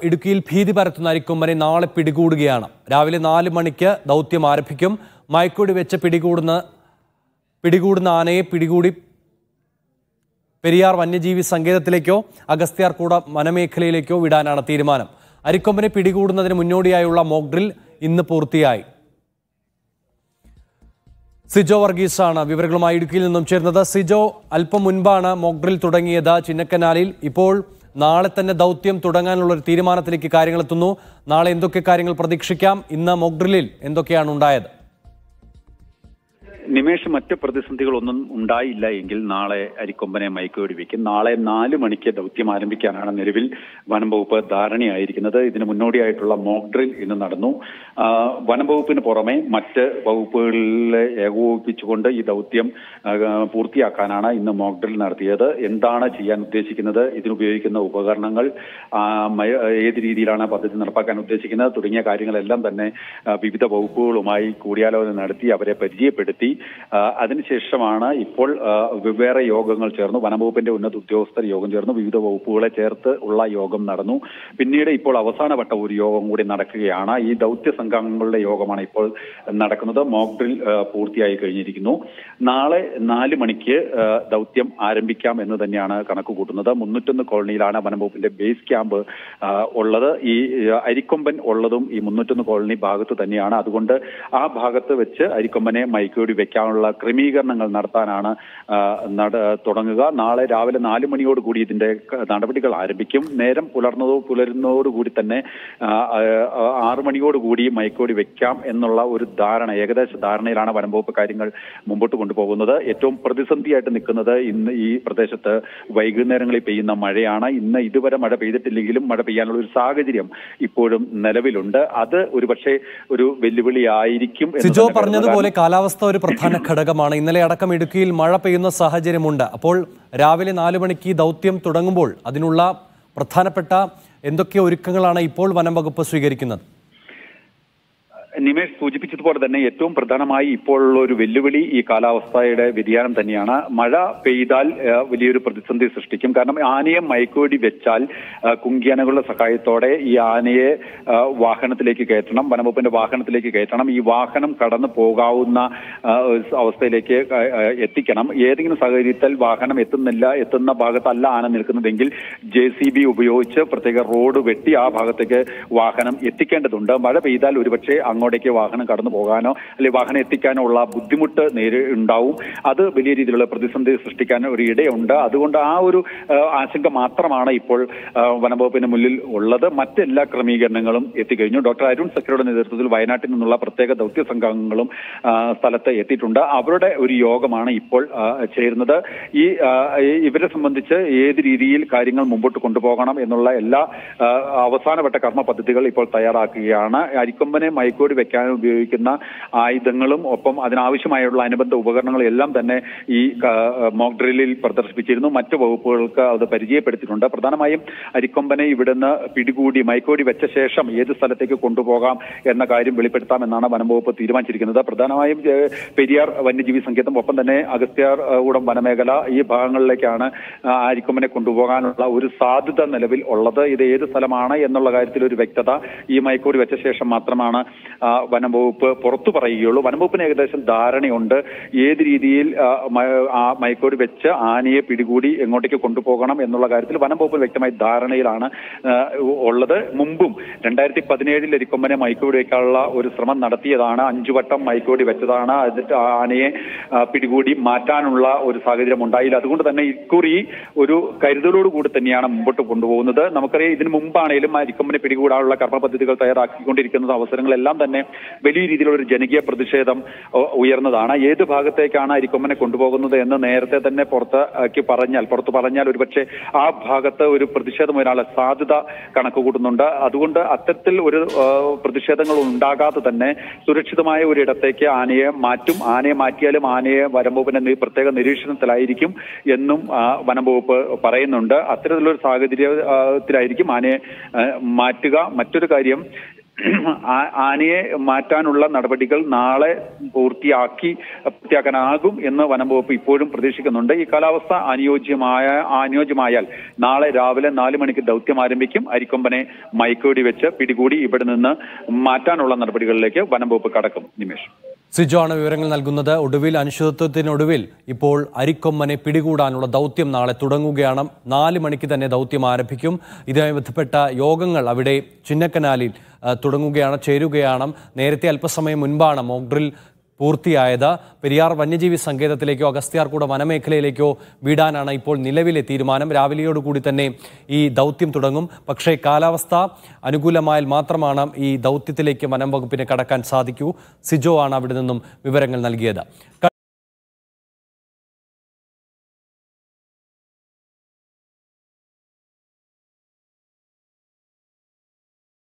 ഇടുക്കിയിൽ ഭീതി പരത്തുന്ന അരിക്കൊമ്പനെ നാളെ പിടികൂടുകയാണ് രാവിലെ നാല് മണിക്ക് ദൗത്യം ആരംഭിക്കും മയക്കുടി വെച്ച് പിടികൂടുന്ന പിടികൂടുന്ന ആനയെ പിടികൂടി പെരിയാർ വന്യജീവി സങ്കേതത്തിലേക്കോ അഗസ്ത്യാർകൂട വനമേഖലയിലേക്കോ വിടാനാണ് തീരുമാനം അരിക്കൊമ്പനെ പിടികൂടുന്നതിന് മുന്നോടിയായുള്ള മോക്ക് ഡ്രിൽ ഇന്ന് പൂർത്തിയായി സിജോ വർഗീസാണ് വിവരങ്ങളുമായി ഇടുക്കിയിൽ നിന്നും ചേർന്നത് സിജോ അല്പം മുൻപാണ് മോക്ക് ഡ്രിൽ തുടങ്ങിയത് ചിന്നക്കനാലിൽ ഇപ്പോൾ നാളെ തന്നെ ദൗത്യം തുടങ്ങാനുള്ള ഒരു തീരുമാനത്തിലേക്ക് കാര്യങ്ങൾ എത്തുന്നു നാളെ എന്തൊക്കെ കാര്യങ്ങൾ പ്രതീക്ഷിക്കാം ഇന്ന് മോക്ക് ഡ്രില്ലിൽ എന്തൊക്കെയാണ് ഉണ്ടായത് നിമേഷ് മറ്റ് പ്രതിസന്ധികളൊന്നും ഉണ്ടായില്ല എങ്കിൽ നാളെ അരിക്കൊമ്പനെ മയക്കുവെടി വെക്കും നാളെ നാല് മണിക്ക് ദൗത്യം ആരംഭിക്കാനാണ് നിലവിൽ വനം വകുപ്പ് ധാരണയായിരിക്കുന്നത് ഇതിന് മുന്നോടിയായിട്ടുള്ള മോക്ക് ഡ്രിൽ ഇന്ന് നടന്നു ആ, വനം വകുപ്പിന് പുറമെ മറ്റ് വകുപ്പുകളിലെ ഏകോപിപ്പിച്ചുകൊണ്ട് ഈ ദൗത്യം ആ, പൂർത്തിയാക്കാനാണ് ഇന്ന് മോക്ക് ഡ്രിൽ നടത്തിയത് എന്താണ് ചെയ്യാൻ ഉദ്ദേശിക്കുന്നത് ഇതിനുപയോഗിക്കുന്ന ഉപകരണങ്ങൾ ആ, മയ- ഏത് രീതിയിലാണ് പദ്ധതി നടപ്പാക്കാൻ ഉദ്ദേശിക്കുന്നത് തുടങ്ങിയ കാര്യങ്ങളെല്ലാം തന്നെ ആ, വിവിധ വകുപ്പുകളുമായി കൂടിയാലോചന നടത്തി അവരെ പരിചയപ്പെടുത്തി ആ, അതിനുശേഷമാണ് ഇപ്പോൾ ആ, വെവ്വേറെ യോഗങ്ങൾ ചേർന്നു വനംവകുപ്പിന്റെ ഉന്നത ഉദ്യോഗസ്ഥർ യോഗം ചേർന്നു വിവിധ വകുപ്പുകളെ ചേർത്ത് ഉള്ള യോഗം നടന്നു പിന്നീട് ഇപ്പോൾ അവസാനവട്ട ഒരു യോഗം കൂടി നടക്കുകയാണ് ഈ ദൗത്യ സംഘങ്ങളുടെ യോഗമാണ് ഇപ്പോൾ നടക്കുന്നത് മോക്ക് ഡ്രിൽ ആ, പൂർത്തിയായി കഴിഞ്ഞിരിക്കുന്നു നാളെ നാല് മണിക്ക് ആ, ദൗത്യം ആരംഭിക്കാം എന്ന് തന്നെയാണ് കണക്ക് കൂട്ടുന്നത് മുന്നൂറ്റൊന്ന് കോളനിയിലാണ് വനംവകുപ്പിന്റെ ബേസ് ക്യാമ്പ് ആ, ഉള്ളത് ഈ ആ, അരിക്കൊമ്പൻ ഉള്ളതും ഈ മുന്നൂറ്റൊന്ന് കോളനി ഭാഗത്ത് തന്നെയാണ് അതുകൊണ്ട് ആ ഭാഗത്ത് വെച്ച് അരിക്കൊമ്പനെ മയക്കുവെടി വെക്കാനുള്ള ക്രമീകരണങ്ങൾ നടത്താനാണ് ആ, നട തുടങ്ങുക നാളെ രാവിലെ നാല് മണിയോട് കൂടി ഇതിന്റെ ക- നടപടികൾ ആരംഭിക്കും നേരം പുലർന്നതോ പുലരുന്നതോടുകൂടി തന്നെ ആ, ആ, ആറ് മണിയോട് കൂടി മയക്കുവെടി വെക്കാം എന്നുള്ള ഒരു ധാരണ ഏകദേശ ധാരണയിലാണ് വനം വകുപ്പ് കാര്യങ്ങൾ മുമ്പോട്ട് കൊണ്ടുപോകുന്നത് ഏറ്റവും പ്രതിസന്ധിയായിട്ട് നിൽക്കുന്നത് ഇന്ന് ഈ പ്രദേശത്ത് വൈകുന്നേരങ്ങളിൽ പെയ്യുന്ന മഴയാണ് ഇന്ന് ഇതുവരെ മഴ പെയ്തിട്ടില്ലെങ്കിലും മഴ പെയ്യാനുള്ള ഒരു സാഹചര്യം ഇപ്പോഴും നിലവിലുണ്ട് അത് ഒരുപക്ഷെ ഒരു വെല്ലുവിളിയായിരിക്കും എന്ന് സിജോ തന്നെ പറഞ്ഞതുപോലെ കരുതുക. കാലാവസ്ഥ ഒരു പ്രധാന ഘടകമാണ് ഇന്നലെ അടക്കം ഇടുക്കിയിൽ മഴ പെയ്യുന്ന സാഹചര്യമുണ്ട് അപ്പോൾ രാവിലെ നാല് മണിക്ക് ഈ ദൗത്യം തുടങ്ങുമ്പോൾ അതിനുള്ള പ്രധാനപ്പെട്ട എന്തൊക്കെ ഒരുക്കങ്ങളാണ് ഇപ്പോൾ വനം വകുപ്പ് സ്വീകരിക്കുന്നത് നിമേഷ് സൂചിപ്പിച്ചതുപോലെ തന്നെ ഏറ്റവും പ്രധാനമായി ഇപ്പോഴുള്ള ഒരു വെല്ലുവിളി ഈ കാലാവസ്ഥയുടെ വ്യതിയാനം തന്നെയാണ് മഴ പെയ്താൽ ആ, വലിയൊരു പ്രതിസന്ധി സൃഷ്ടിക്കും കാരണം ആനയെ മയക്കുവെടി വെച്ചാൽ ആ, കുങ്കിയാനകളുടെ സഹായത്തോടെ ഈ ആനയെ ആ, വാഹനത്തിലേക്ക് കയറ്റണം വനംവകുപ്പിന്റെ വാഹനത്തിലേക്ക് കയറ്റണം ഈ വാഹനം കടന്നു പോകാവുന്ന ആ, ഒരു അവസ്ഥയിലേക്ക് ആ, ആ, എത്തിക്കണം ഏതെങ്കിലും സാഹചര്യത്തിൽ വാഹനം എത്തുന്നില്ല എത്തുന്ന ഭാഗത്തല്ല ആന നിൽക്കുന്നതെങ്കിൽ ജെ സി ബി ഉപയോഗിച്ച് പ്രത്യേക റോഡ് വെട്ടി ആ ഭാഗത്തേക്ക് വാഹനം എത്തിക്കേണ്ടതുണ്ട് മഴ പെയ്താൽ ഒരുപക്ഷെ അങ്ങോട്ടേക്ക് വാഹനം കടന്നു പോകാനോ അല്ലെങ്കിൽ വാഹനം എത്തിക്കാനോ ഉള്ള ബുദ്ധിമുട്ട് നേരി ഉണ്ടാവും അത് വലിയ രീതിയിലുള്ള പ്രതിസന്ധി സൃഷ്ടിക്കാൻ ഒരു ഇടയുണ്ട് അതുകൊണ്ട് ആ ഒരു ആ, ആശങ്ക മാത്രമാണ് ഇപ്പോൾ ആ, വനംവകുപ്പിന് മുന്നിൽ ഉള്ളത് മറ്റെല്ലാ ക്രമീകരണങ്ങളും എത്തിക്കഴിഞ്ഞു ഡോക്ടർ അരുൺ സക്കരുടെ നേതൃത്വത്തിൽ വയനാട്ടിൽ നിന്നുള്ള പ്രത്യേക ദൗത്യ സംഘങ്ങളും ആ, സ്ഥലത്ത് എത്തിയിട്ടുണ്ട് അവരുടെ ഒരു യോഗമാണ് ഇപ്പോൾ ആ, ചേരുന്നത് ഈ ആ, ഈ- ഇവരെ സംബന്ധിച്ച് ഏത് രീതിയിൽ കാര്യങ്ങൾ മുമ്പോട്ട് കൊണ്ടുപോകണം എന്നുള്ള എല്ലാ ആ, അവസാനവട്ട കർമ്മ പദ്ധതികൾ ഇപ്പോൾ തയ്യാറാക്കുകയാണ് അരിക്കൊമ്പനെ മയക്കോടി വെക്കാൻ ഉപയോഗിക്കുന്ന ആയുധങ്ങളും ഒപ്പം അതിനാവശ്യമായുള്ള അനുബന്ധ ഉപകരണങ്ങളും എല്ലാം തന്നെ ഈ മോക്ക് ഡ്രില്ലിൽ പ്രദർശിപ്പിച്ചിരുന്നു മറ്റു വകുപ്പുകൾക്ക് അത് പരിചയപ്പെടുത്തിയിട്ടുണ്ട് പ്രധാനമായും അരിക്കൊമ്പനെ ഇവിടുന്ന് പിടികൂടി മയക്കോടി വെച്ച ശേഷം ഏത് സ്ഥലത്തേക്ക് കൊണ്ടുപോകാം എന്ന കാര്യം വെളിപ്പെടുത്താമെന്നാണ് വനം വകുപ്പ് തീരുമാനിച്ചിരിക്കുന്നത് പ്രധാനമായും ഏഹ്, പെരിയാർ വന്യജീവി സങ്കേതം ഒപ്പം തന്നെ അഗസ്ത്യാർ ഏഹ്, ഉടം വനമേഖല ഈ ഭാഗങ്ങളിലേക്കാണ് ആ, അരിക്കൊമ്പനെ കൊണ്ടുപോകാനുള്ള ഒരു സാധ്യത നിലവിൽ ഉള്ളത് ഇത് ഏത് സ്ഥലമാണ് എന്നുള്ള കാര്യത്തിൽ ഒരു വ്യക്തത ഈ മയക്കോടി വെച്ച ശേഷം മാത്രമാണ് ആ, വനം വകുപ്പ് പുറത്തു പറയുകയുള്ളൂ വനം വകുപ്പിന് ഏകദേശം ധാരണയുണ്ട് ഏത് രീതിയിൽ ആ, മ- ആ മയക്കോടി വെച്ച് ആനയെ പിടികൂടി എങ്ങോട്ടേക്ക് കൊണ്ടുപോകണം എന്നുള്ള കാര്യത്തിൽ വനം വകുപ്പ് വ്യക്തമായി ധാരണയിലാണ് ആ, ഉള്ളത് മുമ്പും രണ്ടായിരത്തി പതിനേഴിൽ എരിക്കൊമ്പനെ മയക്കോടി വെക്കാനുള്ള ഒരു ശ്രമം നടത്തിയതാണ് അഞ്ചു വട്ടം മയക്കോടി വെച്ചതാണ് എന്നിട്ട് ആ ആനയെ ആ, പിടികൂടി മാറ്റാനുള്ള ഒരു സാഹചര്യം ഉണ്ടായില്ല അതുകൊണ്ട് തന്നെ ഇക്കുറി ഒരു കരുതലോട് കൂടി തന്നെയാണ് മുമ്പോട്ട് കൊണ്ടുപോകുന്നത് നമുക്കറിയാം ഇതിനു മുമ്പാണേലും അരിക്കൊമ്പനെ പിടികൂടാനുള്ള കർമ്മ പദ്ധതികൾ തയ്യാറാക്കിക്കൊണ്ടിരിക്കുന്ന അവസരങ്ങളെല്ലാം തന്നെ വലിയ രീതിയിലുള്ള ഒരു ജനകീയ പ്രതിഷേധം ഉ- ഉയർന്നതാണ് ഏത് ഭാഗത്തേക്കാണ് അരിക്കൊമ്പനെ കൊണ്ടുപോകുന്നത് എന്ന് നേരത്തെ തന്നെ പുറത്തേക്ക് പറഞ്ഞാൽ പുറത്ത് പറഞ്ഞാൽ ഒരുപക്ഷെ ആ ഭാഗത്ത് ഒരു പ്രതിഷേധം വരാനുള്ള സാധ്യത കണക്ക് കൂട്ടുന്നുണ്ട് അതുകൊണ്ട് അത്തരത്തിൽ ഒരു ആ, പ്രതിഷേധങ്ങൾ ഉണ്ടാകാതെ തന്നെ സുരക്ഷിതമായ ഒരു ഇടത്തേക്ക് ആനയെ മാറ്റും ആനയെ മാറ്റിയാലും ആനയെ വനംവകുപ്പിന്റെ നി- പ്രത്യേക നിരീക്ഷണത്തിലായിരിക്കും എന്നും ആ, വനംവകുപ്പ് പറയുന്നുണ്ട് അത്തരത്തിലുള്ള ഒരു സാഹചര്യത്തിലായിരിക്കും ആനയെ ആ, മാറ്റുക മറ്റൊരു കാര്യം ആ- ആനയെ മാറ്റാനുള്ള നടപടികൾ നാളെ പൂർത്തിയാക്കി പൂർത്തിയാക്കാനാകും എന്ന് വനം വകുപ്പ് ഇപ്പോഴും പ്രതീക്ഷിക്കുന്നുണ്ട് ഈ കാലാവസ്ഥ അനുയോജ്യമായ അനുയോജ്യമായാൽ നാളെ രാവിലെ നാല് മണിക്ക് ദൗത്യം ആരംഭിക്കും അരിക്കൊമ്പനെ മയക്കുവെടി വെച്ച് പിടികൂടി ഇവിടെ നിന്ന് മാറ്റാനുള്ള നടപടികളിലേക്ക് വനം വകുപ്പ് കടക്കും നിമേഷ് സിജോ ആണ് വിവരങ്ങൾ നൽകുന്നത് ഒടുവിൽ അനിശ്ചിതത്വത്തിനൊടുവിൽ ഇപ്പോൾ അരിക്കൊമ്പനെ പിടികൂടാനുള്ള ദൗത്യം നാളെ തുടങ്ങുകയാണ് നാല് മണിക്ക് തന്നെ ദൗത്യം ആരംഭിക്കും ഇതുമായി ബന്ധപ്പെട്ട യോഗങ്ങൾ അവിടെ ചിന്നക്കനാലിൽ ആ, തുടങ്ങുകയാണ് ചേരുകയാണ് നേരത്തെ അല്പസമയം മുൻപാണ് മോക്ഡ്രിൽ പൂർത്തിയായത് പെരിയാർ വന്യജീവി സങ്കേതത്തിലേക്കോ അഗസ്ത്യാർകൂട വനമേഖലയിലേക്കോ വിടാനാണ് ഇപ്പോൾ നിലവിലെ തീരുമാനം രാവിലെയോടുകൂടി തന്നെ ഈ ദൗത്യം തുടങ്ങും പക്ഷേ കാലാവസ്ഥ അനുകൂലമായാൽ മാത്രമാണ് ഈ ദൗത്യത്തിലേക്ക് വനം വകുപ്പിന് കടക്കാൻ സാധിക്കൂ സിജോ ആണ് അവിടെ നിന്നും വിവരങ്ങൾ നൽകിയത്